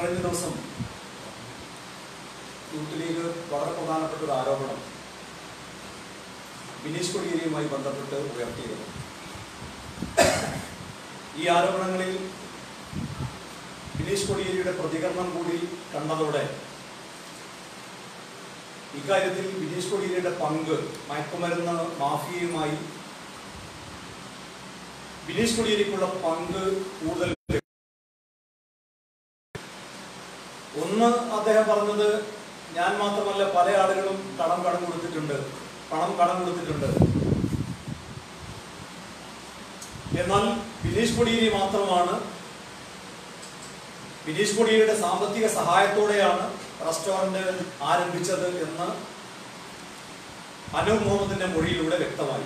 കഴിഞ്ഞ ദിവസം youth league വളരെ പ്രധാനപ്പെട്ട ഒരു ആരോപണം ബിനീഷ് കൊടിയേരിയുമായി ബന്ധപ്പെട്ട് ഉയർത്തിയിരുന്നു ഈ ആരോപണങ്ങളിൽ ബിനീഷ് കൊടിയേരിയുടെ പ്രതികരണം കൂടി കണ്ടതോടെ ഇക്കാര്യത്തിൽ ബിനീഷ് കൊടിയേരിയുടെ പങ്ക് മയക്കുമരുന്ന് മാഫിയയുമായി ബിനീഷ് കൊടിയേരിക്കുള്ള പങ്ക് കൂടുതൽ ഒന്ന് അദ്ദേഹം പറഞ്ഞത് ഞാൻ മാത്രമല്ല പല ആളുകളും കടം കടം കൊടുത്തിട്ടുണ്ട് പണം കടം കൊടുത്തിട്ടുണ്ട് എന്നാൽ ബിനീഷ് കൊടിയേരി മാത്രമാണ് ബിനീഷ് കൊടിയേരിയുടെ സാമ്പത്തിക സഹായത്തോടെയാണ് റെസ്റ്റോറന്റ് ആരംഭിച്ചത് എന്ന് അനൂപ് മുഹമ്മദിന്റെ മൊഴിയിലൂടെ വ്യക്തമായി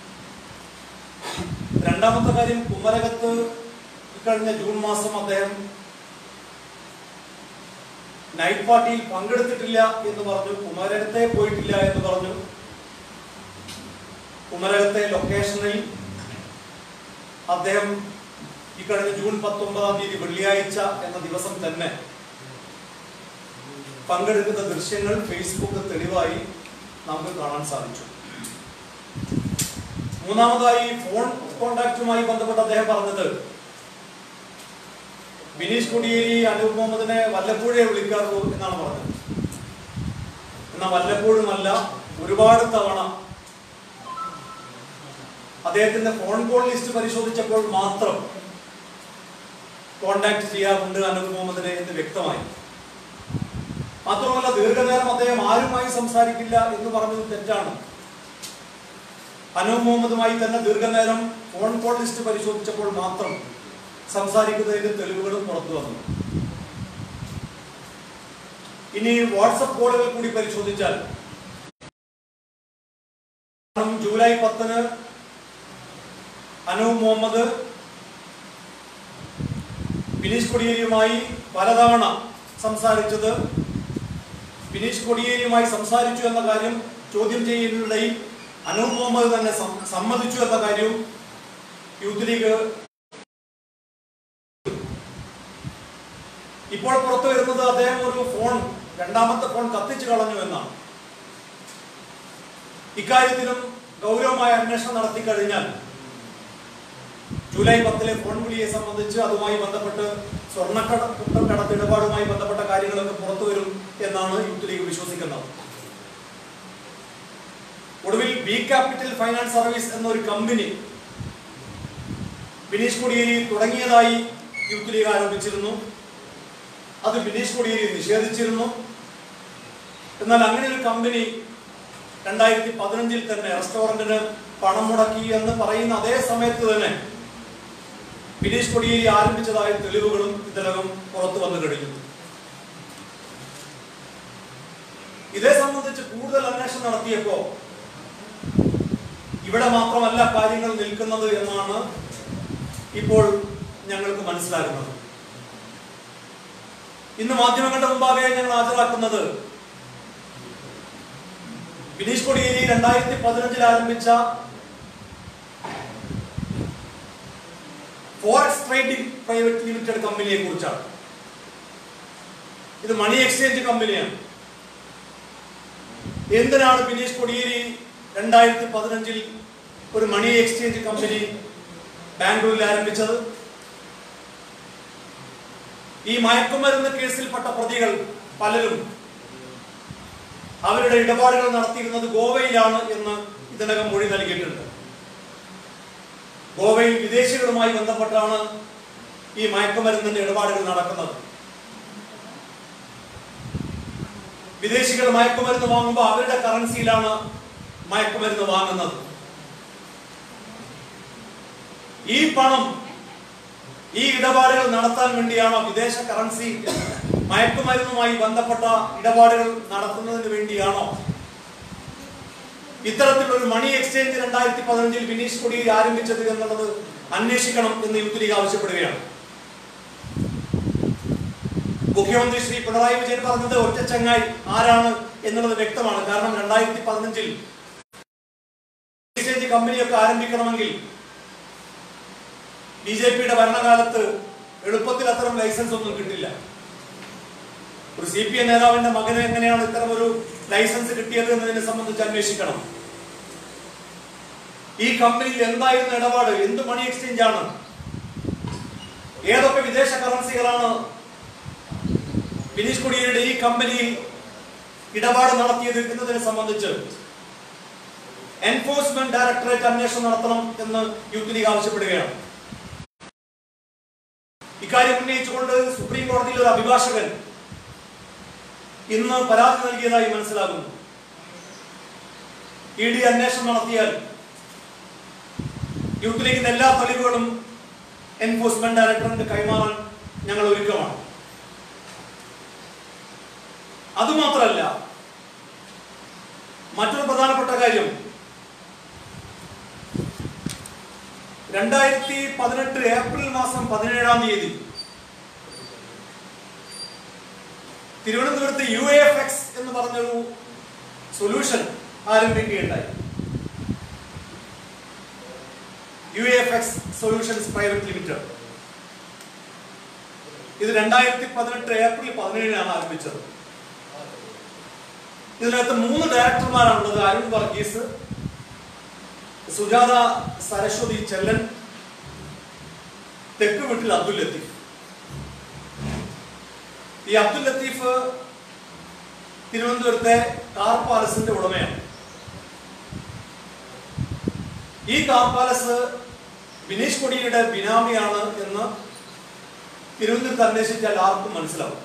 രണ്ടാമത്തെ കാര്യം കുമരകത്ത് ഇക്കഴിഞ്ഞ ജൂൺ മാസം അദ്ദേഹം നൈറ്റ് പാർട്ടിയിൽ പങ്കെടുത്തിട്ടില്ല എന്ന് പറഞ്ഞു കുമരകത്തെ പോയിട്ടില്ല എന്ന് പറഞ്ഞു കുമരകത്തെ ലൊക്കേഷനിൽ അദ്ദേഹം ഇക്കഴിഞ്ഞ ജൂൺ പത്തൊമ്പതാം തീയതി വെള്ളിയാഴ്ച എന്ന ദിവസം തന്നെ പങ്കെടുക്കുന്ന ദൃശ്യങ്ങൾ ഫേസ്ബുക്ക് തെളിവായി നമുക്ക് കാണാൻ സാധിച്ചു മൂന്നാമതായി ഫോൺ കോണ്ടാക്റ്റുമായി ബന്ധപ്പെട്ട് അദ്ദേഹം പറഞ്ഞത് ബിനീഷ് കൊടിയേരി അനൂപ് മുഹമ്മദിനെ വല്ലപ്പോഴേ വിളിക്കാറുള്ളൂ എന്നാണ് പറഞ്ഞത് എന്നാൽ വല്ലപ്പോഴുമല്ല ഒരുപാട് തവണ അദ്ദേഹത്തിന്റെ ഫോൺ കോൾ ലിസ്റ്റ് പരിശോധിച്ചപ്പോൾ മാത്രം കോണ്ടാക്ട് ചെയ്യാറുണ്ട് അനൂപ് മുഹമ്മദിനെ എന്ന് വ്യക്തമായി മാത്രമല്ല ദീർഘനേരം അദ്ദേഹം ആരുമായി സംസാരിക്കില്ല എന്ന് പറഞ്ഞത് തെറ്റാണ് അനൂപ് മുഹമ്മദുമായി തന്നെ ദീർഘനേരം ഫോൺ കോൾ ലിസ്റ്റ് പരിശോധിച്ചപ്പോൾ മാത്രം സംസാരിക്കുന്നതിന്റെ തെളിവുകളും പുറത്തു വന്നു ഇനി വാട്സപ്പ് കോളുകൾ കൂടി പരിശോധിച്ചാൽ ജൂലൈ പത്തിന് അനൂപ് മുഹമ്മദ് ബിനീഷ് കൊടിയേരിയുമായി പലതവണ സംസാരിച്ചത് ബിനീഷ് കൊടിയേരിയുമായി സംസാരിച്ചു എന്ന കാര്യം ചോദ്യം ചെയ്യുന്നതിനിടയിൽ അനൂപ് മുഹമ്മദ് തന്നെ സം- സമ്മതിച്ചു എന്ന കാര്യവും യൂത്ത് ലീഗ് ഇപ്പോൾ പുറത്തു വരുന്നത് അദ്ദേഹം ഒരു ഫോൺ രണ്ടാമത്തെ ഫോൺ കത്തിച്ചു കളഞ്ഞു എന്നാണ് ഇക്കാര്യത്തിലും ഗൗരവമായ അന്വേഷണം നടത്തി കഴിഞ്ഞാൽ ജൂലൈ പത്തിലെ ഫോൺ വിളിയെ സംബന്ധിച്ച് അതുമായി ബന്ധപ്പെട്ട് സ്വർണ്ണക്കട കടത്ത് ഇടപാടുമായി ബന്ധപ്പെട്ട കാര്യങ്ങളൊക്കെ പുറത്തു വരും എന്നാണ് യൂത്ത് ലീഗ് വിശ്വസിക്കുന്നത് ഒടുവിൽ ബി ക്യാപിറ്റൽ ഫൈനാൻസ് സർവീസ് എന്നൊരു കമ്പനി ബിനീഷ് കൊടിയേരി തുടങ്ങിയതായി യൂത്ത് ലീഗ് ആരോപിച്ചിരുന്നു അത് ബിനീഷ് കൊടിയേരി നിഷേധിച്ചിരുന്നു എന്നാൽ അങ്ങനെ ഒരു കമ്പനി രണ്ടായിരത്തി പതിനഞ്ചിൽ തന്നെ റെസ്റ്റോറന്റിന് പണം മുടക്കി എന്ന് പറയുന്ന അതേ സമയത്ത് തന്നെ ബിനീഷ് കൊടിയേരി ആരംഭിച്ചതായ തെളിവുകളും ഇതിനകം പുറത്തു വന്നു കഴിഞ്ഞു ഇതേ സംബന്ധിച്ച് കൂടുതൽ അന്വേഷണം നടത്തിയപ്പോ ഇവിടെ മാത്രമല്ല കാര്യങ്ങൾ നിൽക്കുന്നത് എന്നാണ് ഇപ്പോൾ ഞങ്ങൾക്ക് മനസ്സിലാകുന്നത് ഇന്ന് മാധ്യമങ്ങളുടെ മുമ്പാകെ ഞങ്ങൾ ഹാജരാക്കുന്നത് ബിനീഷ് കൊടിയേരി രണ്ടായിരത്തി പതിനഞ്ചിൽ ആരംഭിച്ച ഫോറക്സ് ട്രേഡിംഗ് പ്രൈവറ്റ് ലിമിറ്റഡ് കമ്പനിയെ കുറിച്ചാണ് ഇത് മണി എക്സ്ചേഞ്ച് കമ്പനിയാണ് എന്തിനാണ് ബിനീഷ് കൊടിയേരി രണ്ടായിരത്തി പതിനഞ്ചിൽ ഒരു മണി എക്സ്ചേഞ്ച് കമ്പനി ബാംഗ്ലൂരിൽ ആരംഭിച്ചത് ഈ മയക്കുമരുന്ന് കേസിൽപ്പെട്ട പ്രതികൾ പലരും അവരുടെ ഇടപാടുകൾ നടത്തിയിരുന്നത് ഗോവയിലാണ് എന്ന് ഇതിനകം മൊഴി നൽകിയിട്ടുണ്ട് ഗോവയിൽ വിദേശികളുമായി ബന്ധപ്പെട്ടാണ് ഈ മയക്കുമരുന്നിന്റെ ഇടപാടുകൾ നടക്കുന്നത് വിദേശികൾ മയക്കുമരുന്ന് വാങ്ങുമ്പോൾ അവരുടെ കറൻസിയിലാണ് മയക്കുമരുന്ന് വാങ്ങുന്നത് ഈ പണം ഈ ഇടപാടുകൾ നടത്താൻ വേണ്ടിയാണോ വിദേശ കറൻസി മയക്കുമരുന്നുമായി ബന്ധപ്പെട്ട ഇടപാടുകൾ നടത്തുന്നതിന് വേണ്ടിയാണോ ഇത്തരത്തിലുള്ള ഒരു മണി എക്സ്ചേഞ്ച് രണ്ടായിരത്തി പതിനഞ്ചിൽ ബിനീഷ് കൊടിയേരി ആരംഭിച്ചത് എന്നുള്ളത് അന്വേഷിക്കണം എന്ന് യൂത്ത് ലീഗ് ആവശ്യപ്പെടുകയാണ് മുഖ്യമന്ത്രി ശ്രീ പിണറായി വിജയൻ പറഞ്ഞത് ഒറ്റ ചങ്ങായി ആരാണ് എന്നുള്ളത് വ്യക്തമാണ് കാരണം രണ്ടായിരത്തി പതിനഞ്ചിൽ എക്സ്ചേഞ്ച് കമ്പനിയൊക്കെ ആരംഭിക്കണമെങ്കിൽ ബി ജെ പിയുടെ ഭരണകാലത്ത് എളുപ്പത്തിൽ അത്തരം ലൈസൻസ് ഒന്നും കിട്ടില്ല ഒരു സി പി എം നേതാവിന്റെ മകന് എങ്ങനെയാണ് ഇത്തരം ഒരു ലൈസൻസ് കിട്ടിയത് എന്നതിനെ സംബന്ധിച്ച് അന്വേഷിക്കണം ഈ കമ്പനിയിൽ എന്തായിരുന്നു ഇടപാട് എന്ത് മണി എക്സ്ചേഞ്ച് ആണ് ഏതൊക്കെ വിദേശ കറൻസികളാണ് ബിനീഷ് കൊടിയേരിയുടെ ഈ കമ്പനിയിൽ ഇടപാട് നടത്തിയത് എന്നതിനെ സംബന്ധിച്ച് എൻഫോഴ്സ്മെന്റ് ഡയറക്ടറേറ്റ് അന്വേഷണം നടത്തണം എന്ന് യൂത്ത് ലീഗ് ആവശ്യപ്പെടുകയാണ് ഇക്കാര്യം ഉന്നയിച്ചുകൊണ്ട് സുപ്രീം കോടതിയിൽ ഒരു അഭിഭാഷകൻ ഇന്ന് പരാതി നൽകിയതായി മനസ്സിലാകുന്നു ഇ ഡി അന്വേഷണം നടത്തിയാൽ യൂത്ത് ലീഗിന്റെ എല്ലാ തെളിവുകളും എൻഫോഴ്സ്മെന്റ് ഡയറക്ടറിന് കൈമാറാൻ ഞങ്ങൾ ഒരുക്കമാണ് അതുമാത്രമല്ല മറ്റൊരു പ്രധാനപ്പെട്ട കാര്യം രണ്ടായിരത്തി പതിനെട്ട് ഏപ്രിൽ മാസം പതിനേഴാം തീയതി തിരുവനന്തപുരത്ത് യു എഫ് എക്സ് എന്ന് പറഞ്ഞൊരു സൊല്യൂഷൻ ആരംഭിക്കുകയുണ്ടായി U F X Solutions Private limited ഇത് രണ്ടായിരത്തി പതിനെട്ട് ഏപ്രിൽ പതിനേഴിനാണ് ആരംഭിച്ചത് ഇതിനകത്ത് മൂന്ന് ഡയറക്ടർമാരാണുള്ളത് അരുൺ വർഗീസ് സുജാത സരസ്വതി ചെല്ലൻ തെക്ക് വീട്ടിൽ അബ്ദുൽ ലത്തീഫ് ഈ അബ്ദുൽ ലത്തീഫ് തിരുവനന്തപുരത്തെ കാർ പാലസിന്റെ ഉടമയാണ് ഈ കാർ പാലസ് ബിനീഷ് കൊടിയുടെ ബിനാമിയാണ് എന്ന് തിരുവനന്തപുരത്ത് അന്വേഷിച്ചാൽ ആർക്കും മനസ്സിലാവും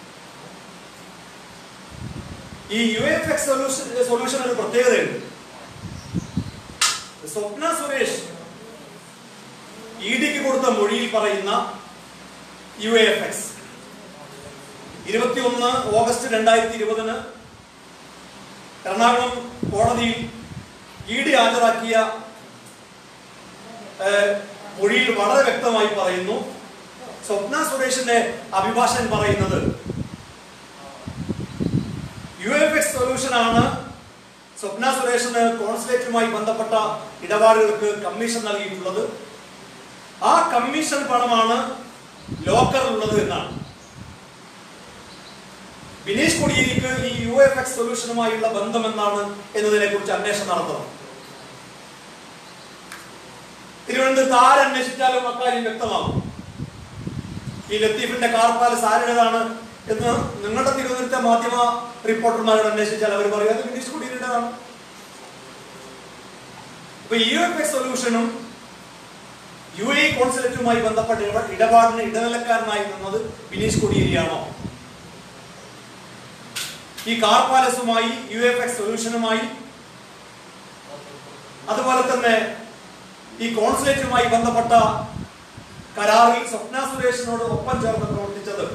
ഈ U F X solution solution ഒരു പ്രത്യേകതയുണ്ട് സ്വപ്ന സുരേഷ് ഇ ഡിക്ക് കൊടുത്ത മൊഴിയിൽ പറയുന്ന യു എഫ് എക്സ് ഇരുപത്തിയൊന്ന് ഓഗസ്റ്റ് രണ്ടായിരത്തി ഇരുപതിന് എറണാകുളം കോടതിയിൽ ഇ ഡി ഹാജരാക്കിയ ഏഹ്, മൊഴിയിൽ വളരെ വ്യക്തമായി പറയുന്നു സ്വപ്ന സുരേഷിന്റെ അഭിഭാഷകൻ പറയുന്നത് യു എഫ് എക്സ് സൊല്യൂഷൻ ആണ് സ്വപ്ന സുരേഷിന് കോൺസുലേറ്റുമായി ബന്ധപ്പെട്ട ഇടപാടുകൾക്ക് കമ്മീഷൻ നൽകിയിട്ടുള്ളത് ആ കമ്മീഷൻ പണമാണ് ലോക്കറിലുള്ളത് എന്നാണ് ബിനീഷ് കൊടിയേരിക്ക് ഈ യു എഫ് എക്സ് സൊല്യൂഷനുമായുള്ള ബന്ധം എന്താണ് എന്നതിനെ കുറിച്ച് അന്വേഷണം നടത്തണം തിരുവനന്തപുരത്ത് ആരന്വേഷിച്ചാലും അക്കാര്യം വ്യക്തമാകും ഈ ലത്തീഫിന്റെ കാർ പാലസ് ആരുടേതാണ് എന്ന് നിങ്ങളുടെ തിരുവനന്തപുരത്തെ മാധ്യമ റിപ്പോർട്ടർമാരോട് അന്വേഷിച്ചാൽ അവർ പറയും അത് ബിനീഷ് കുടിയേരിയുടേതാണ് അപ്പൊ യു എഫ് എക്സ് സൊല്യൂഷനും യു എ കോൺസുലേറ്റുമായി ബന്ധപ്പെട്ട ഇട- ഇടപാടിന് ഇടനിലക്കാരനായി നിന്നത് ബിനീഷ് കൊടിയേരിയാണോ ഈ കാർ പാലസുമായി യു എഫ് എക്സ് സൊല്യൂഷനുമായി അതുപോലെ തന്നെ ഈ കോൺസുലേറ്റുമായി ബന്ധപ്പെട്ട കരാറിൽ സ്വപ്ന സുരേഷിനോട് ഒപ്പം ചേർന്ന് പ്രവർത്തിച്ചത്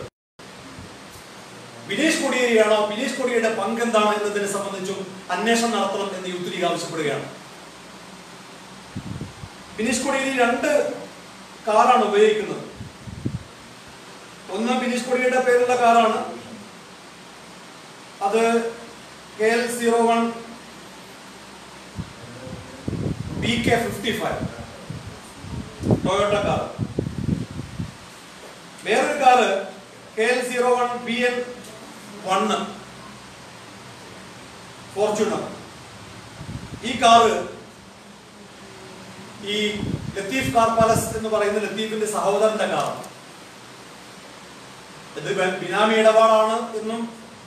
ബിനീഷ് കൊടിയേരിയാണോ ബിനീഷ് കൊടിയുടെ പങ്ക് എന്താണ് എന്നതിനെ സംബന്ധിച്ചും അന്വേഷണം നടത്തണം എന്ന് യൂത്ത് ലീഗ് ആവശ്യപ്പെടുകയാണ് ബിനീഷ് കൊടിയേരി രണ്ട് കാറാണ് ഉപയോഗിക്കുന്നത് ഒന്ന് ബിനീഷ് കൊടിയുടെ പേരുള്ള കാറാണ് അത് K L zero one B K fifty five Toyota car വേറൊരു car K L zero one B N one Fortuner ഈ കാറ് ഈ ലത്തീഫ് കാർ പാലസ് എന്ന് പറയുന്ന ലത്തീഫിന്റെ സഹോദരന്റെ കാറാണ് ഇത് ബ- ബിനാമി ഇടപാടാണ് എന്നും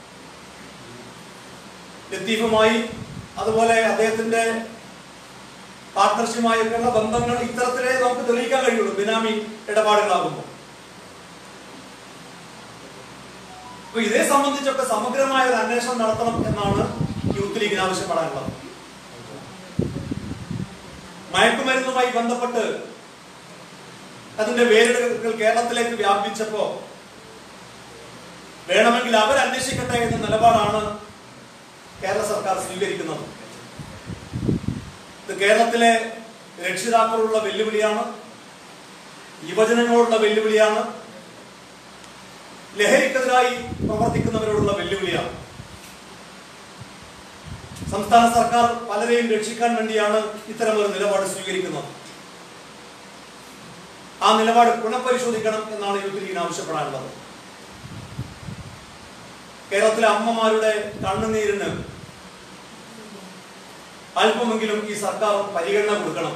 ലത്തീഫുമായി അതുപോലെ അദ്ദേഹത്തിന്റെ പാർട്ട്ണർഷിപ്പുമായൊക്കെയുള്ള ബന്ധങ്ങൾ ഇത്തരത്തിലേ നമുക്ക് തെളിയിക്കാൻ കഴിയുള്ളൂ ബിനാമി ഇടപാടുകളാകുമ്പോൾ അപ്പൊ ഇതേ സംബന്ധിച്ചൊക്കെ സമഗ്രമായ ഒരു അന്വേഷണം നടത്തണം എന്നാണ് യൂത്ത് ലീഗിന് ആവശ്യപ്പെടാനുള്ളത് മയക്കുമരുന്നുമായി ബന്ധപ്പെട്ട് അതിന്റെ വേരിടകൾ കേരളത്തിലേക്ക് വ്യാപിച്ചപ്പോ വേണമെങ്കിൽ അവർ അന്വേഷിക്കട്ടെ എന്ന നിലപാടാണ് കേരള സർക്കാർ സ്വീകരിക്കുന്നത് ഇത് കേരളത്തിലെ രക്ഷിതാക്കളുള്ള വെല്ലുവിളിയാണ് യുവജനങ്ങളോടുള്ള വെല്ലുവിളിയാണ് ലഹരിക്കെതിരായി പ്രവർത്തിക്കുന്നവരോടുള്ള വെല്ലുവിളിയാണ് സംസ്ഥാന സർക്കാർ പലരെയും രക്ഷിക്കാൻ വേണ്ടിയാണ് ഇത്തരം ഒരു നിലപാട് സ്വീകരിക്കുന്നത് ആ നിലപാട് പുനഃപരിശോധിക്കണം എന്നാണ് യൂത്ത് ലീഗിന് ആവശ്യപ്പെടാനുള്ളത് കേരളത്തിലെ അമ്മമാരുടെ കണ്ണുനീരിന് അല്പമെങ്കിലും ഈ സർക്കാർ പരിഗണന കൊടുക്കണം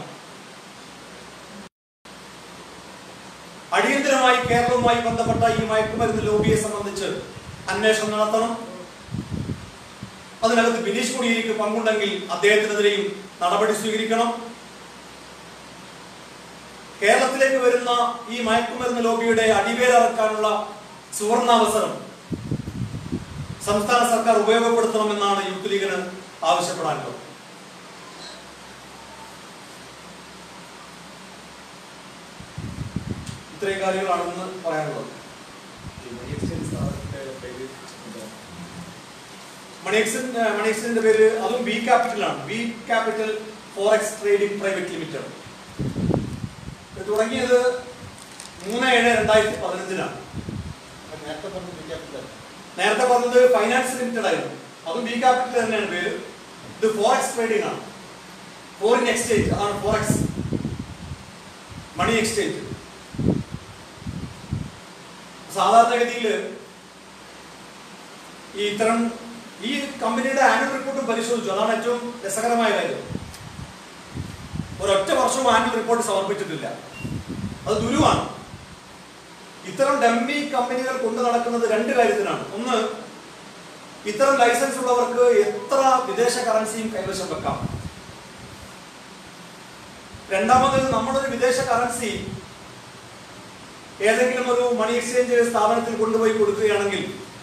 അടിയന്തരമായി കേരളവുമായി ബന്ധപ്പെട്ട ഈ മയക്കുമരുന്ന് ലോബിയെ സംബന്ധിച്ച് അന്വേഷണം നടത്തണം അതിനകത്ത് ബിനീഷ് കൊടിയേരിക്ക് പങ്കുണ്ടെങ്കിൽ അദ്ദേഹത്തിനെതിരെയും നടപടി സ്വീകരിക്കണം കേരളത്തിലേക്ക് വരുന്ന ഈ മയക്കുമരുന്ന് ലോബിയുടെ അടിവേരറക്കാനുള്ള സുവർണാവസരം സംസ്ഥാന സർക്കാർ ഉപയോഗപ്പെടുത്തണമെന്നാണ് യൂത്ത് ലീഗിന് ആവശ്യപ്പെടാനുള്ളത് ഇത്രയും കാര്യങ്ങളാണ് ഇന്ന് പറയാനുള്ളത് മണിയക്സൻ മണിയക്സന്റെ പേര് അതും ബി ക്യാപിറ്റലാണ് B Capital forex trading private limited ഇത് തുടങ്ങിയത് മൂന്ന് ഏഴ് രണ്ടായിരത്തി പതിനഞ്ചിനാണ് നേരത്തെ പറഞ്ഞ വിദ്യാഭ്യാസം നേരത്തെ പറഞ്ഞത് ഫൈനാൻസ് ലിമിറ്റഡ് ആയിരുന്നു അതും ബി ക്യാപിറ്റൽ തന്നെയാണ് പേര് ഇത് ഫോറക്സ് ട്രേഡിംഗ് ആണ് ഫോറിൻ എക്സ്ചേഞ്ച് അതാണ് ഫോറക്സ് മണി എക്സ്ചേഞ്ച് സാധാരണഗതിയിൽ ഈ ഇത്തരം ഈ കമ്പനിയുടെ ആനുവൽ റിപ്പോർട്ടും പരിശോധിച്ചു അതാണ് ഏറ്റവും രസകരമായ കാര്യം ഒരൊറ്റ വർഷവും ആനുവൽ റിപ്പോർട്ട് സമർപ്പിച്ചിട്ടില്ല അത് ദുരുവാണ് ഇത്തരം ഡമ്മി കമ്പനികൾ കൊണ്ടു നടക്കുന്നത് രണ്ട് കാര്യത്തിനാണ് ഒന്ന് ഇത്തരം ലൈസൻസ് ഉള്ളവർക്ക് എത്ര വിദേശ കറൻസിയും കൈവശം വെക്കാം രണ്ടാമത് നമ്മളൊരു വിദേശ കറൻസി ഏതെങ്കിലും ഒരു മണി എക്സ്ചേഞ്ച് സ്ഥാപനത്തിൽ കൊണ്ടുപോയി കൊടുക്കുകയാണെങ്കിൽ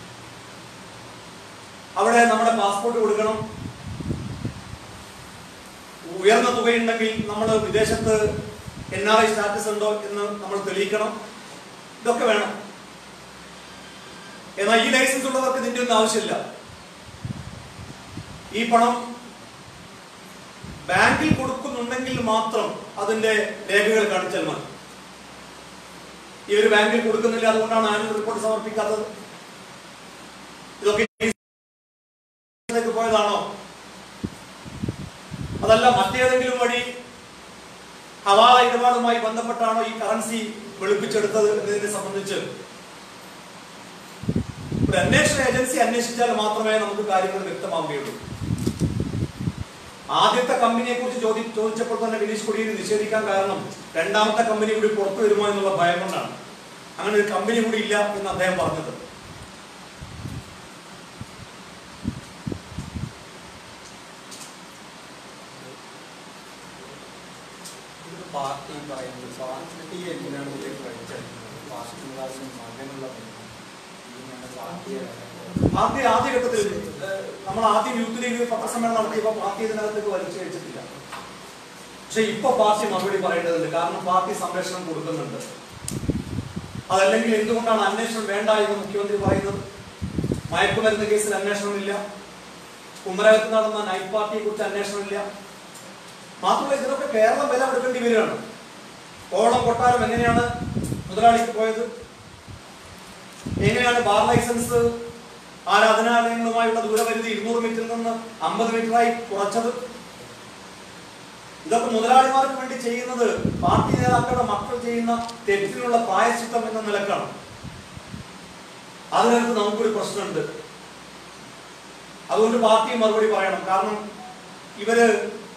അവിടെ നമ്മുടെ പാസ്പോർട്ട് കൊടുക്കണം ഉയർന്ന തുകയുണ്ടെങ്കിൽ നമ്മൾ വിദേശത്ത് എൻ ആർ ഐ സ്റ്റാറ്റസ് ഉണ്ടോ എന്ന് നമ്മൾ തെളിയിക്കണം ഇതൊക്കെ വേണം എന്നാൽ ഈ ലൈസൻസ് ഉള്ളവർക്ക് ഇതിന്റെ ഒന്നും ആവശ്യമില്ല ഈ പണം ബാങ്കിൽ കൊടുക്കുന്നുണ്ടെങ്കിൽ മാത്രം അതിന്റെ രേഖകൾ കാണിച്ചാൽ മതി ഇവർ ബാങ്കിൽ കൊടുക്കുന്നില്ല അതുകൊണ്ടാണ് ആനുവൽ റിപ്പോർട്ട് സമർപ്പിക്കാത്തത് ഇതൊക്കെ ഇതിലേക്ക് പോയതാണോ അതല്ല മറ്റേതെങ്കിലും വഴി ഹവാല ഇടപാടുമായി ബന്ധപ്പെട്ടാണോ ഈ കറൻസി വെളുപ്പിച്ചെടുത്തത് എന്നതിനെ സംബന്ധിച്ച് ഒരു അന്വേഷണ ഏജൻസി അന്വേഷിച്ചാൽ മാത്രമേ നമുക്ക് കാര്യങ്ങൾ വ്യക്തമാവുകയുള്ളൂ ആദ്യത്തെ കമ്പനിയെ കുറിച്ച് ചോദി ചോദിച്ചപ്പോൾ തന്നെ വിനീഷ് കൊടിയേരി നിഷേധിക്കാൻ കാരണം രണ്ടാമത്തെ കമ്പനി കൂടി പുറത്തു വരുമോ എന്നുള്ള ഭയം കൊണ്ടാണ് അങ്ങനെ ഒരു കമ്പനി കൂടി ഇല്ല എന്ന് അദ്ദേഹം പറഞ്ഞത് ഇത് പാർട്ടി പറയുന്നത് പാർട്ടി എന്തിനാണ് ഇതിലേക്ക് കഴിച്ചത് പാർട്ടി നിവാസം മകനുള്ള ബന്ധം. ഇതിനാണ് പാർട്ടിയെ ആദ്യ ആദ്യഘട്ടത്തിൽ ഏഹ്, നമ്മൾ ആദ്യം യൂത്ത് ലീഗ് പത്രസമ്മേളനം നടത്തിയപ്പോൾ പാർട്ടി ഇതിനകത്തേക്ക് വലിച്ചു കഴിച്ചിട്ടില്ല പക്ഷെ ഇപ്പൊ പാർട്ടി മറുപടി പറയേണ്ടതുണ്ട് കാരണം പാർട്ടി സംരക്ഷണം കൊടുക്കുന്നുണ്ട് അതല്ലെങ്കിൽ എന്തുകൊണ്ടാണ് അന്വേഷണം വേണ്ട എന്ന് മുഖ്യമന്ത്രി പറയുന്നത് മയക്കുമരുന്ന് കേസിൽ അന്വേഷണമില്ല കുമരകത്ത് നടന്ന നൈറ്റ് പാർട്ടിയെ കുറിച്ച് അന്വേഷണമില്ല മാത്രമല്ല ഇതിനൊക്കെ കേരളം വില കൊടുക്കേണ്ടി വരികയാണ് കോളം കൊട്ടാരം എങ്ങനെയാണ് മുതലാളിക്ക് പോയത് എങ്ങനെയാണ് ബാർ ലൈസൻസ് ആരാധനാലയങ്ങളുമായുള്ള ദൂരപരിധി ഇരുന്നൂറ് മീറ്ററിൽ നിന്ന് അമ്പത് മീറ്ററായി കുറച്ചത് ഇതൊക്കെ മുതലാളിമാർക്ക് വേണ്ടി ചെയ്യുന്നത് പാർട്ടി നേതാക്കളുടെ മക്കൾ ചെയ്യുന്ന തെറ്റിനുള്ള പ്രായശ്ചിത്തം എന്ന നിലക്കാണ് അതിനകത്ത് നമുക്കൊരു പ്രശ്നമുണ്ട് അതുകൊണ്ട് പാർട്ടി മറുപടി പറയണം കാരണം ഇവര്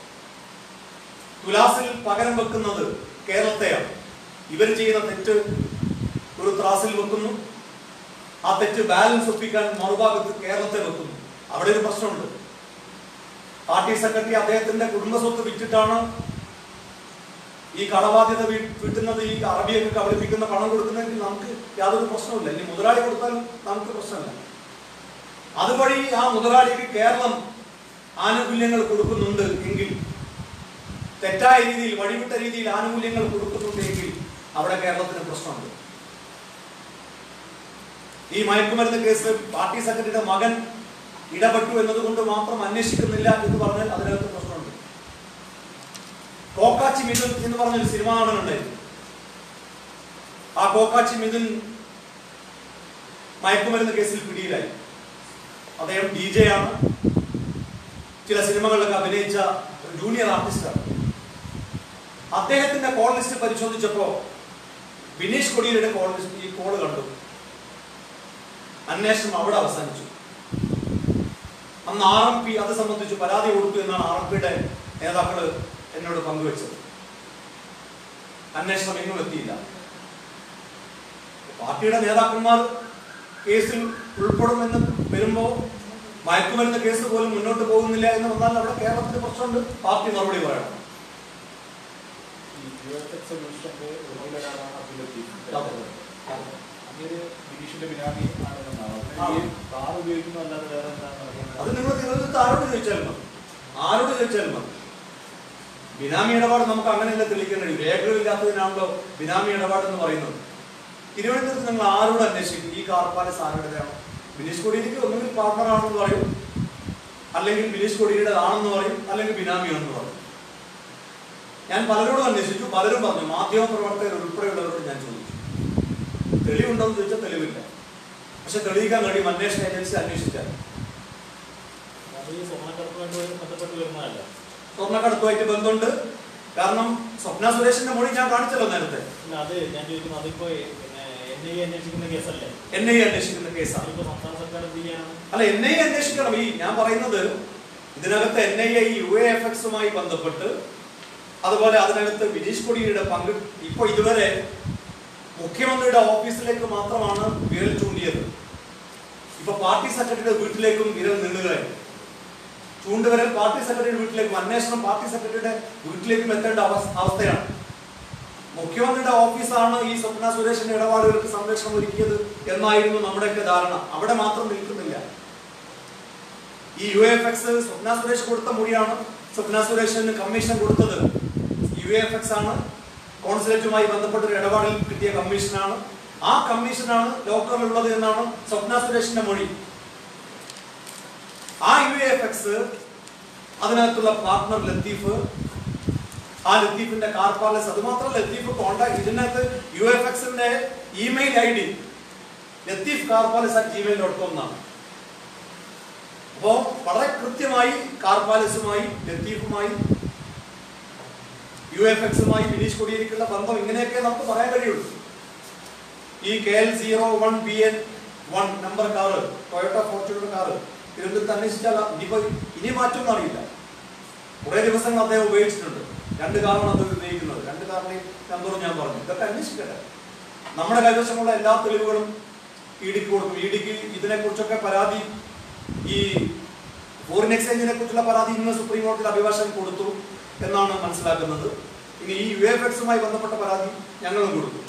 തുലാസിൽ പകരം വെക്കുന്നത് കേരളത്തെയാണ് ഇവർ ചെയ്യുന്ന തെറ്റ് ഒരു ത്രാസിൽ വെക്കുന്നു ആ തെറ്റ് ബാലൻസ് ഒപ്പിക്കാൻ മറുഭാഗത്ത് കേരളത്തെ വെക്കുന്നു അവിടെ ഒരു പ്രശ്നമുണ്ട് പാർട്ടി സെക്രട്ടറി അദ്ദേഹത്തിന്റെ കുടുംബസ്വത്ത് വിറ്റിട്ടാണ് ഈ കടബാധ്യത വീ- വീട്ടുന്നത് ഈ അറബിയൊക്കെ കബളിപ്പിക്കുന്ന പണം കൊടുക്കുന്നതെങ്കിൽ നമുക്ക് യാതൊരു പ്രശ്നവുമില്ല ഇനി മുതലാളി കൊടുത്താലും നമുക്ക് പ്രശ്നമില്ല അതുവഴി ആ മുതലാളിക്ക് കേരളം ആനുകൂല്യങ്ങൾ കൊടുക്കുന്നുണ്ട് എങ്കിൽ തെറ്റായ രീതിയിൽ വഴിവിട്ട രീതിയിൽ ആനുകൂല്യങ്ങൾ കൊടുക്കുന്നുണ്ട് എങ്കിൽ അവിടെ കേരളത്തിന് പ്രശ്നമുണ്ട് ഈ മയക്കുമരുന്ന് കേസ് പാർട്ടി സെക്രട്ടറിയുടെ മകൻ ഇടപെട്ടു എന്നതുകൊണ്ട് മാത്രം അന്വേഷിക്കുന്നില്ല എന്ന് പറഞ്ഞാൽ അതിനകത്ത് പ്രശ്നമുണ്ട് കോക്കാച്ചി മിഥുൻ എന്ന് പറഞ്ഞൊരു സിനിമാ നടനുണ്ടായിരുന്നു ആ കോക്കാച്ചി മിഥുൻ മയക്കുമരുന്ന് കേസിൽ പിടിയിലായി അദ്ദേഹം ഡി ജെ ആണ് ചില സിനിമകളിലൊക്കെ അഭിനയിച്ച ഒരു ജൂനിയർ ആർട്ടിസ്റ്റാണ് അദ്ദേഹത്തിന്റെ കോൾ ലിസ്റ്റ് പരിശോധിച്ചപ്പോ ബിനീഷ് കൊടിയേരിയുടെ കോൾ ലിസ്റ്റ് ഈ കോള് കണ്ടു അന്വേഷണം അവിടെ അവസാനിച്ചു അന്ന് ആർ എം പി അത് സംബന്ധിച്ച് പരാതി കൊടുത്തു എന്നാണ് ആർ എം പിയുടെ നേതാക്കൾ എന്നോട് പങ്കുവച്ചത് അന്വേഷണം എങ്ങും എത്തിയില്ല പാർട്ടിയുടെ നേതാക്കന്മാർ കേസിൽ ഉൾപ്പെടുമെന്ന് വരുമ്പോ മയക്കുമരുന്ന് കേസ് പോലും മുന്നോട്ട് പോകുന്നില്ല എന്ന് വന്നാൽ അവിടെ കേരളത്തിന്റെ പ്രശ്നമുണ്ട് പാർട്ടി മറുപടി പറയണം ഈ യുഎഫ്എക്സ് സൊല്യൂഷന്റെ ഉറവിലൊരാളാണ് അബ്ദുൽ ലത്തീഫ്. അതെ. അങ്ങേര് ബിനീഷിന്റെ ബിനാമി ആണെന്നാണ് ആ. ഈ കാർ ഉപയോഗിക്കുന്നതല്ലാതെ വേറെ എന്താണ് അറിയുന്നത്? അത് നിങ്ങൾ തിരുവനന്തപുരത്ത് ആരോട് ചോദിച്ചാലും മതി ആരോട് ചോദിച്ചാലും മതി ബിനാമി ഇടപാട് നമുക്ക് അങ്ങനെയല്ല തെളിയിക്കാൻ കഴിയും രേഖകളില്ലാത്തതിനാണല്ലോ ബിനാമി ഇടപാട് എന്ന് പറയുന്നത് തിരുവനന്തപുരത്ത് നിങ്ങൾ ആരോട് അന്വേഷിക്കും ഈ കാർ പാലസ് ആരുടേതാണ് ബിനീഷ് കൊടിയേരിക്ക് ഒന്നുകിൽ പാർട്ണർ ആണെന്ന് പറയും അല്ലെങ്കിൽ ബിനീഷ് കൊടിയുടെ ആണെന്ന് പറയും അല്ലെങ്കിൽ ബിനാമി ആണെന്ന് പറയും ഞാൻ പലരോടും അന്വേഷിച്ചു പലരും പറഞ്ഞു മാധ്യമ പ്രവർത്തകർ ഉൾപ്പെടെയുള്ളവരോട് ഞാൻ ചോദിച്ചു തെളിവുണ്ടോ എന്ന് ചോദിച്ചാൽ തെളിവില്ല പക്ഷെ തെളിയിക്കാൻ കഴിയും അന്വേഷണ ഏജൻസി അന്വേഷിച്ചാൽ അത് ഈ സ്വർണ്ണക്കടത്തുമായിട്ട് ബന്ധപ്പെട്ട് വരുന്നതല്ല സ്വർണ്ണക്കടത്തുമായിട്ട് ബന്ധമുണ്ട് കാരണം സ്വപ്ന സുരേഷിന്റെ മൊഴി ഞാൻ കാണിച്ചല്ലോ നേരത്തെ അല്ല അത് ഞാൻ ചോദിക്കുന്നത് അതിപ്പോ പിന്നെ എൻ ഐ അന്വേഷിക്കുന്ന കേസല്ലേ എൻ ഐ അന്വേഷിക്കുന്ന കേസാണ് അതിപ്പോ സംസ്ഥാന സർക്കാർ എന്ത് ചെയ്യാണ് അല്ല എൻ ഐ അന്വേഷിക്കണം ഈ ഞാൻ പറയുന്നത് ഇതിനകത്ത് N I I U A F എക്സുമായി ബന്ധപ്പെട്ട് അതുപോലെ അതിനകത്ത് വിനീഷ് കൊടിയുടെ പങ്ക് ഇപ്പൊ ഇതുവരെ മുഖ്യമന്ത്രിയുടെ ഓഫീസിലേക്ക് മാത്രമാണ് വിരൽ ചൂണ്ടിയത് ഇപ്പൊ പാർട്ടി സെക്രട്ടറിയുടെ വീട്ടിലേക്കും വിരൽ നീളുകയായി ചൂണ്ടുവരൽ പാർട്ടി സെക്രട്ടറിയുടെ വീട്ടിലേക്കും അന്വേഷണം പാർട്ടി സെക്രട്ടറിയുടെ വീട്ടിലേക്കും എത്തേണ്ട അവസ്- അവസ്ഥയാണ് മുഖ്യമന്ത്രിയുടെ ഓഫീസാണ് ഈ സ്വപ്ന സുരേഷിന്റെ ഇടപാടുകൾക്ക് സംരക്ഷണം ഒരുക്കിയത് എന്നായിരുന്നു നമ്മുടെയൊക്കെ ധാരണ അവിടെ മാത്രം നിൽക്കുന്നില്ല ഈ U F X Swapna Suresh കൊടുത്ത മൊഴിയാണ് സ്വപ്ന സുരേഷിന് കമ്മീഷൻ കൊടുത്തത് യു എഫ് എക്സ് ആണ് കോൺസുലേറ്റുമായി ബന്ധപ്പെട്ട ഒരു ഇടപാടിൽ കിട്ടിയ കമ്മീഷനാണ് ആ കമ്മീഷനാണ് ലോക്കറിലുള്ളത് എന്നാണ് സ്വപ്ന സുരേഷിന്റെ മൊഴി ആ യു എഫ് എക്സ് അതിനകത്തുള്ള പാർട്ട്ണർ ലത്തീഫ് ആ ലത്തീഫിന്റെ കാർ പാലസ് അത് മാത്രമല്ല ലത്തീഫ് കോണ്ടാക്ട് ഇതിനകത്ത് യു എഫ് എക്സിന്റെ email I D Latheef car palace at gmail dot com എന്നാണ് അപ്പോ വളരെ കൃത്യമായി കാർ പാലസുമായി ലത്തീഫുമായി യു എഫ് എക്സുമായി ബിനീഷ് കൊടിയേരിക്കുള്ള ബന്ധം ഇങ്ങനെയൊക്കെ നമുക്ക് പറയാൻ കഴിയുള്ളൂ ഈ K L zero one B N one number car Toyota Fortuner car തിരുവനന്തപുരത്ത് അന്വേഷിച്ചാൽ ഇനിയിപ്പോ ഇനി മാറ്റം അറിയില്ല കുറെ ദിവസങ്ങൾ അദ്ദേഹം ഉപയോഗിച്ചിട്ടുണ്ട് രണ്ട് കാറാണ് അദ്ദേഹം ഉപയോഗിക്കുന്നത് രണ്ട് കാറിന്റെ നമ്പറും ഞാൻ പറഞ്ഞു ഇതൊക്കെ അന്വേഷിക്കട്ടെ നമ്മുടെ കൈവശമുള്ള എല്ലാ തെളിവുകളും ഇ ഡിക്ക് കൊടുക്കും ഇ ഡിക്ക് ഇതിനെ കുറിച്ചൊക്കെ പരാതി ഈ ഫോറിൻ എക്സ്ചേഞ്ചിനെ കുറിച്ചുള്ള പരാതി ഇന്ന് സുപ്രീം കോടതിയിൽ അഭിഭാഷകൻ കൊടുത്തു എന്നാണ് മനസ്സിലാക്കുന്നത് ഇനി ഈ യു എഫ് എക്സുമായി ബന്ധപ്പെട്ട പരാതി ഞങ്ങളും കൊടുത്തു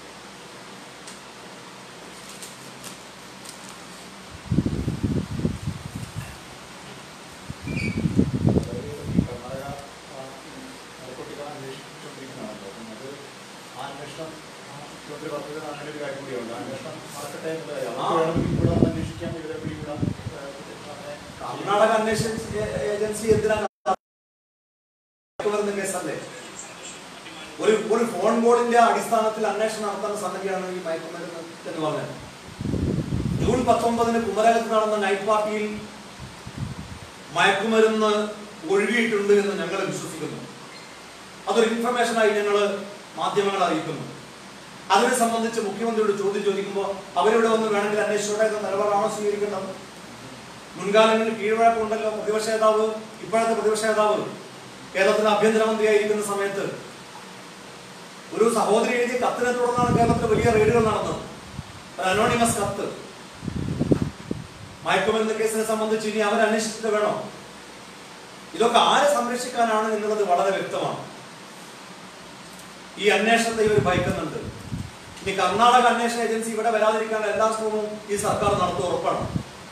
അതായത് ഈ കർണാടക ആ, ഈ narcotic അന്വേഷിച്ചുകൊണ്ടിരിക്കുന്നതാണല്ലോ. അപ്പം അത് ആ അന്വേഷണം ആ മുഖ്യമന്ത്രി പറഞ്ഞത് അങ്ങനെ ഒരു കാര്യം കൂടിയുണ്ട്. ആ അന്വേഷണം നടക്കട്ടെ എന്നുള്ള കാര്യം. ആ. അവർക്ക് വേണമെങ്കിൽ ഇവിടെ വന്ന് അന്വേഷിക്കാം, ഇവരെ പിടികൂടാം. ഏഹ്, അങ്ങനെ കർണാടക അന്വേഷണ ഏജൻസി എന്തിനാണ് വരുന്ന കേസല്ലേ ഒരു ഒരു ഫോൺ കോളിന്റെ അടിസ്ഥാനത്തിൽ അന്വേഷണം നടത്തുന്ന സംഗതിയാണ് ഈ മയക്കുമരുന്ന് എന്ന് പറഞ്ഞത് ജൂൺ പത്തൊമ്പതിന് കുമരകത്ത് നടന്ന നൈറ്റ് പാർട്ടിയിൽ മയക്കുമരുന്ന് ഒഴുകിയിട്ടുണ്ട് എന്ന് ഞങ്ങൾ വിശ്വസിക്കുന്നു അതൊരു ഇൻഫർമേഷനായി ഞങ്ങൾ മാധ്യമങ്ങളെ അറിയിക്കുന്നു അതിനെ സംബന്ധിച്ച് മുഖ്യമന്ത്രിയോട് ചോദ്യം ചോദിക്കുമ്പോൾ അവരിവിടെ ഒന്ന് വേണമെങ്കിൽ അന്വേഷിച്ചോട്ടെ എന്ന നിലപാടാണോ സ്വീകരിക്കേണ്ടത് മുൻകാലങ്ങളിൽ കീഴ്വഴക്കമുണ്ടല്ലോ പ്രതിപക്ഷ നേതാവ് ഇപ്പോഴത്തെ പ്രതിപക്ഷ നേതാവ് കേരളത്തിലെ ആഭ്യന്തരമന്ത്രിയായിരിക്കുന്ന സമയത്ത് ഒരു സഹോദരി എഴുതിയ കത്തിനെ തുടർന്നാണ് കേരളത്തിൽ വലിയ റെയ്ഡുകൾ നടന്നത് ഒരു അനോണിമസ് കത്ത് മയക്കുമരുന്ന് കേസിനെ സംബന്ധിച്ച് ഇനി അവർ അന്വേഷിച്ചിട്ട് വേണോ ഇതൊക്കെ ആരെ സംരക്ഷിക്കാനാണ് എന്നുള്ളത് വളരെ വ്യക്തമാണ് ഈ അന്വേഷണത്തെ ഇവർ ഭയക്കുന്നുണ്ട് ഇനി കർണാടക അന്വേഷണ ഏജൻസി ഇവിടെ വരാതിരിക്കാനുള്ള എല്ലാ ശ്രമവും ഈ സർക്കാർ നടത്തുക ഉറപ്പാണ്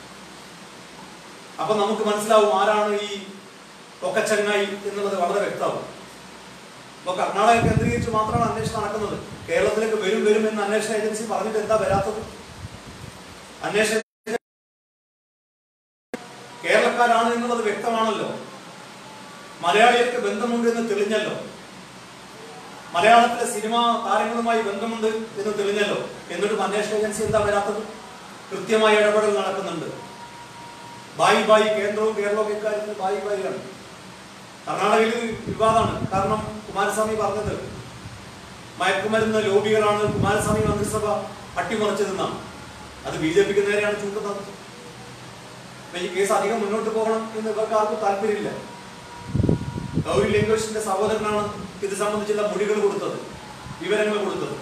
അപ്പൊ നമുക്ക് മനസ്സിലാവും ആരാണ് ഈ ഒക്കച്ചങ്ങായി എന്നുള്ളത് വളരെ വ്യക്തമാവും ഇപ്പൊ കർണാടക കേന്ദ്രീകരിച്ച് മാത്രമാണ് അന്വേഷണം നടക്കുന്നത് കേരളത്തിലേക്ക് വരും വരും എന്ന് അന്വേഷണ ഏജൻസി പറഞ്ഞിട്ട് എന്താ വരാത്തത് അന്വേഷണ കേരളക്കാരാണ് എന്നുള്ളത് വ്യക്തമാണല്ലോ മലയാളികൾക്ക് ബന്ധമുണ്ട് എന്ന് തെളിഞ്ഞല്ലോ മലയാളത്തിലെ സിനിമ താരങ്ങളുമായി ബന്ധമുണ്ട് എന്ന് തെളിഞ്ഞല്ലോ എന്നിട്ടും അന്വേഷണ ഏജൻസി എന്താ വരാത്തത് കൃത്യമായ ഇടപെടൽ നടക്കുന്നുണ്ട് ബായി ബായി കേന്ദ്രവും കേരളവും ഇക്കാര്യത്തിൽ ബായി ബായിയാണ് കർണാടകയിൽ ഇത് വിവാദമാണ് കാരണം കുമാരസ്വാമി പറഞ്ഞത് മയക്കുമരുന്ന് ലോബികളാണ് കുമാരസ്വാമി മന്ത്രിസഭ അട്ടിമറിച്ചതെന്നാണ് അത് ബി ജെ പിക്ക് നേരെയാണ് ചൂണ്ടുന്നത് അപ്പൊ ഈ കേസ് അധികം മുന്നോട്ട് പോകണം എന്ന് ഇവർക്ക് ആർക്കും താല്പര്യമില്ല ഗൗരി ലങ്കേഷിന്റെ സഹോദരനാണ് ഇത് സംബന്ധിച്ചുള്ള മൊഴികൾ കൊടുത്തത് വിവരങ്ങൾ കൊടുത്തത്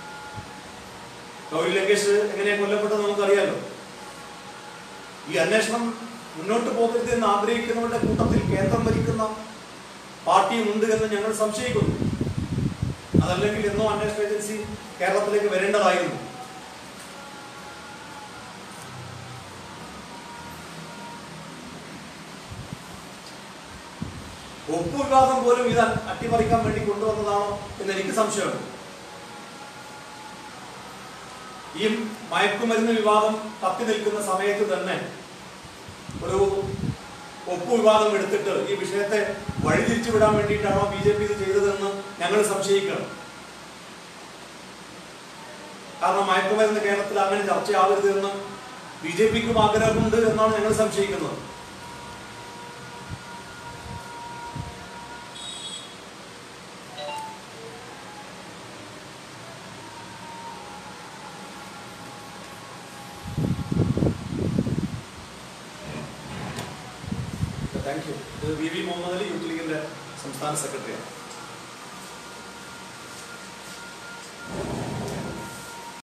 ഗൗരി ലങ്കേഷ് എങ്ങനെയാ കൊല്ലപ്പെട്ടത് നമുക്കറിയാലോ ഈ അന്വേഷണം മുന്നോട്ട് പോകരുത് എന്ന് ആഗ്രഹിക്കുന്നവരുടെ കൂട്ടത്തിൽ കേന്ദ്രം ഭരിക്കുന്ന പാർട്ടിയും ഉണ്ട് എന്ന് ഞങ്ങൾ സംശയിക്കുന്നു അതല്ലെങ്കിൽ എന്നോ അന്വേഷണ ഏജൻസി കേരളത്തിലേക്ക് വരേണ്ടതായിരുന്നു ഒപ്പുവിവാദം പോലും ഇത് അട്ടിമറിക്കാൻ വേണ്ടി കൊണ്ടുവന്നതാണോ എന്ന് എനിക്ക് സംശയമുണ്ട് ഈ മയക്കുമരുന്ന് വിവാദം കത്തി നിൽക്കുന്ന സമയത്ത് തന്നെ ഒരു ഒപ്പു വിവാദം എടുത്തിട്ട് ഈ വിഷയത്തെ വഴിതിരിച്ചു വിടാൻ വേണ്ടിയിട്ടാണോ ബി ജെ പി ഇത് ചെയ്തതെന്ന് ഞങ്ങൾ സംശയിക്കണം കാരണം മയക്കുമരുന്ന് കേരളത്തിൽ അങ്ങനെ ചർച്ചയാവരുത് എന്ന് ബി ജെ പിക്കും ആഗ്രഹമുണ്ട് എന്നാണ് ഞങ്ങൾ സംശയിക്കുന്നത് താങ്ക് യു ഇത് V V Muhammad Ali youth ലീഗിന്റെ സംസ്ഥാന സെക്രട്ടറിയാണ്